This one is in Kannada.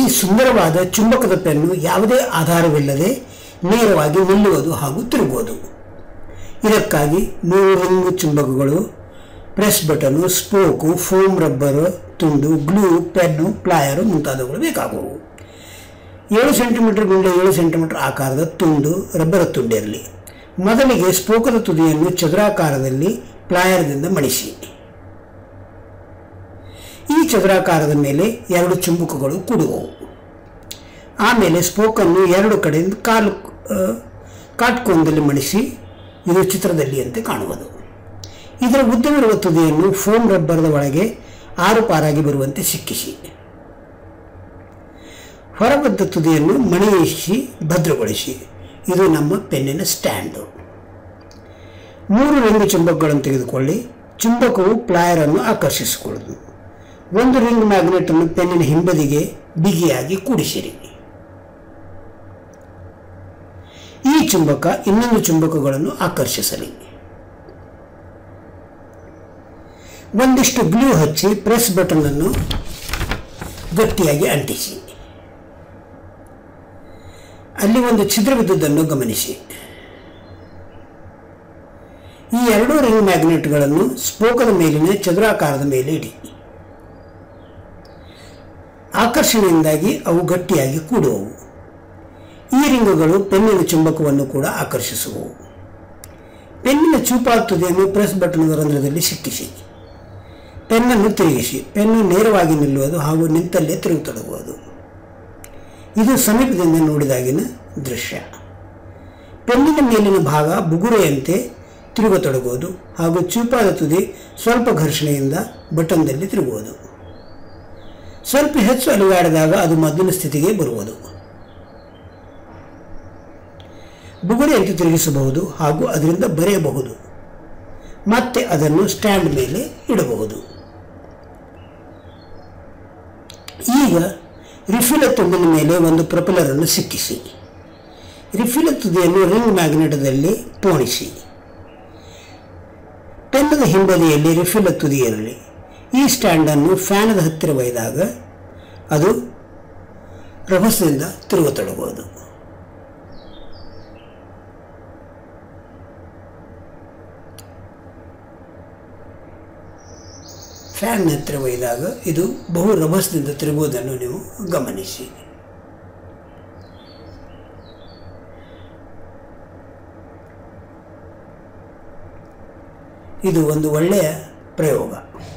ಸುಂದರವಾದ ಚುಂಬಕದ ಪೆನ್ನು ಯಾವುದೇ ಆಧಾರವಿಲ್ಲದೆ ನೇರವಾಗಿ ನಿಲ್ಲುವುದು ಹಾಗೂ ತಿರುಗುವುದು ಇದಕ್ಕಾಗಿ ಮೂರು ರಿಂಗ್ ಚುಂಬಕಗಳು press button spoke foam rubber ತುಂಡು ಗ್ಲೂ ಪೆನ್ನು ಪ್ಲಾಯರು ಮುಂತಾದವುಗಳು ಬೇಕಾಗುವು ಏಳು ಸೆಂಟಿಮೀಟರ್ ಗುಂಡೆ ಏಳು ಸೆಂಟಿಮೀಟರ್ ಆಕಾರದ ತುಂಡು ರಬ್ಬರ್ ತುಂಡಿರಲಿ ಮೊದಲಿಗೆ ಸ್ಪೋಕದ ತುದಿಯನ್ನು ಚದುರಾಕಾರದಲ್ಲಿ ಪ್ಲಾಯರ್ದಿಂದ ಮಡಿಸಿ ಈ ಚದುರಾಕಾರದ ಮೇಲೆ ಎರಡು ಚುಂಬಕಗಳು ಕೂಡುವವು ಆಮೇಲೆ ಸ್ಪೋಕನ್ನು ಎರಡು ಕಡೆಯಿಂದ ಕಾಲು ಆ, ಕಾಟ್ಕೊಂದಲ್ಲಿ ಮಡಿಸಿ ಇದು ಚಿತ್ರದಲ್ಲಿ ಅಂತೆ ಕಾಣುವುದು ಇದರ ಉದ್ದವಿರುವ ತುದಿಯನ್ನು ಫೋಮ್ ರಬ್ಬರ್ದ ಒಳಗೆ ಆರು ಪಾರಾಗಿ ಬರುವಂತೆ ಸಿಕ್ಕಿಸಿ ಹೊರಬದ್ದ ತುದಿಯನ್ನು ಮಣಿಯಿಸಿ ಭದ್ರಗೊಳಿಸಿ ಇದು ನಮ್ಮ ಪೆನ್ನಿನ ಸ್ಟ್ಯಾಂಡು ಮೂರು ರಿಂಗ್ ಚುಂಬಕಗಳನ್ನು ತೆಗೆದುಕೊಳ್ಳಿ ಚುಂಬಕವು ಪ್ಲಾಯರನ್ನು ಆಕರ್ಷಿಸಿಕೊಳ್ಳುವುದು ಒಂದು ರಿಂಗ್ ಮ್ಯಾಗ್ನೆಟನ್ನು ಪೆನ್ನಿನ ಹಿಂಬದಿಗೆ ಬಿಗಿಯಾಗಿ ಕೂಡಿಸಿರಿ ಈ ಚುಂಬಕ ಇನ್ನೊಂದು ಚುಂಬಕಗಳನ್ನು ಆಕರ್ಷಿಸಲಿ ಒಂದಿಷ್ಟು ಗ್ಲೂ ಹಚ್ಚಿ ಪ್ರೆಸ್ ಬಟನ್ ಅನ್ನು ಗಟ್ಟಿಯಾಗಿ ಅಂಟಿಸಿ ಅಲ್ಲಿ ಒಂದು ಛಿದ್ರವಿದ್ದುದನ್ನು ಗಮನಿಸಿ ಈ ಎರಡೂ ರಿಂಗ್ ಮ್ಯಾಗ್ನೆಟ್ಗಳನ್ನು ಸ್ಪೋಕದ ಮೇಲಿನ ಚದುರಾಕಾರದ ಮೇಲೆ ಇಡಿ ಆಕರ್ಷಣೆಯಿಂದಾಗಿ ಅವು ಗಟ್ಟಿಯಾಗಿ ಕೂಡುವವು ಈ ರಿಂಗುಗಳು ಪೆನ್ನಿನ ಚುಂಬಕವನ್ನು ಕೂಡ ಆಕರ್ಷಿಸುವವು ಪೆನ್ನಿನ ಚೂಪಾದ ತುದಿಯನ್ನು ಪ್ರೆಸ್ ಬಟನ್ ರಂಧ್ರದಲ್ಲಿ ಸಿಕ್ಕಿಸಿ ಪೆನ್ನನ್ನು ತಿರುಗಿಸಿ ಪೆನ್ನು ನೇರವಾಗಿ ನಿಲ್ಲುವುದು ಹಾಗೂ ನಿಂತಲ್ಲೇ ತಿರುಗತೊಡಗುವುದು ಇದು ಸಮೀಪದಿಂದ ನೋಡಿದಾಗಿನ ದೃಶ್ಯ ಪೆನ್ನಿನ ಮೇಲಿನ ಭಾಗ ಬುಗುರೆಯಂತೆ ತಿರುಗತೊಡಗುವುದು ಹಾಗೂ ಚೂಪಾದ ತುದಿ ಸ್ವಲ್ಪ ಘರ್ಷಣೆಯಿಂದ ಬಟನ್ದಲ್ಲಿ ತಿರುಗುವುದು ಸ್ವಲ್ಪ ಹೆಚ್ಚು ಅಲುಗಾಡಿದಾಗ ಅದು ಮೊದಲಿನ ಸ್ಥಿತಿಗೆ ಬರುವುದು ಬುಗುರೆಯಂತೆ ತಿರುಗಿಸಬಹುದು ಹಾಗೂ ಅದರಿಂದ ಬರೆಯಬಹುದು ಮತ್ತೆ ಅದನ್ನು ಸ್ಟ್ಯಾಂಡ್ ಮೇಲೆ ಇಡಬಹುದು ಈಗ ರಿಫಿಲ ತುಂಬಿನ ಮೇಲೆ ಒಂದು ಪ್ರೊಪೆಲರನ್ನು ಸಿಕ್ಕಿಸಿ ರಿಫಿಲ ತುದಿಯನ್ನು ರಿಂಗ್ ಮ್ಯಾಗ್ನೆಟದಲ್ಲಿ ಪೋಣಿಸಿ ಪೆನ್ನದ ಹಿಂಬದಿಯಲ್ಲಿ ರಿಫಿಲ ತುದಿ ಇರಲಿ ಈ ಸ್ಟ್ಯಾಂಡನ್ನು ಫ್ಯಾನದ ಹತ್ತಿರ ಒಯ್ದಾಗ ಅದು ರಭಸದಿಂದ ತಿರುಗತೊಡಗುವುದು ಫ್ಯಾನ್ ಹತ್ತಿರ ಒಯ್ದಾಗ ಇದು ಬಹು ರಭಸದಿಂದ ತಿರುಗುವುದನ್ನು ನೀವು ಗಮನಿಸಿ ಇದು ಒಂದು ಒಳ್ಳೆಯ ಪ್ರಯೋಗ